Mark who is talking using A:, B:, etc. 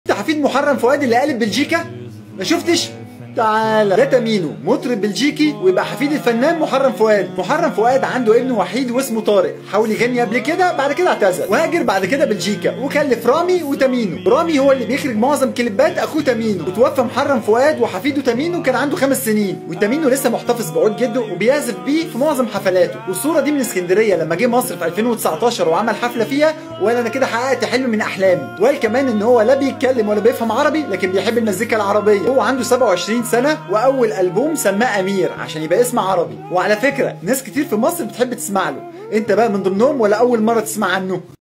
A: انت حفيد محرم فؤاد اللي قالب بلجيكا ما شفتش تعالى ده تامينو مطرب بلجيكي ويبقى حفيد الفنان محرم فؤاد محرم فؤاد عنده ابن وحيد واسمه طارق حاول يغني قبل كده بعد كده اعتزل وهاجر بعد كده بلجيكا وكلف رامي وتامينو رامي هو اللي بيخرج معظم كليبات اخوه تامينو وتوفى محرم فؤاد وحفيده تامينو كان عنده خمس سنين وتامينو لسه محتفظ بعود جده وبيعزف بيه في معظم حفلاته والصوره دي من اسكندريه لما جه مصر في 2019 وعمل حفله فيها وقال انا كده حققت حلم من احلامي وقال كمان ان هو لا بيتكلم ولا بيفهم عربي لكن بيحب المزيكا العربيه هو عنده 27 سنه واول البوم سماه امير عشان يبقى اسم عربي وعلى فكره ناس كتير في مصر بتحب تسمع له انت بقى من ضمنهم ولا اول مره تسمع عنه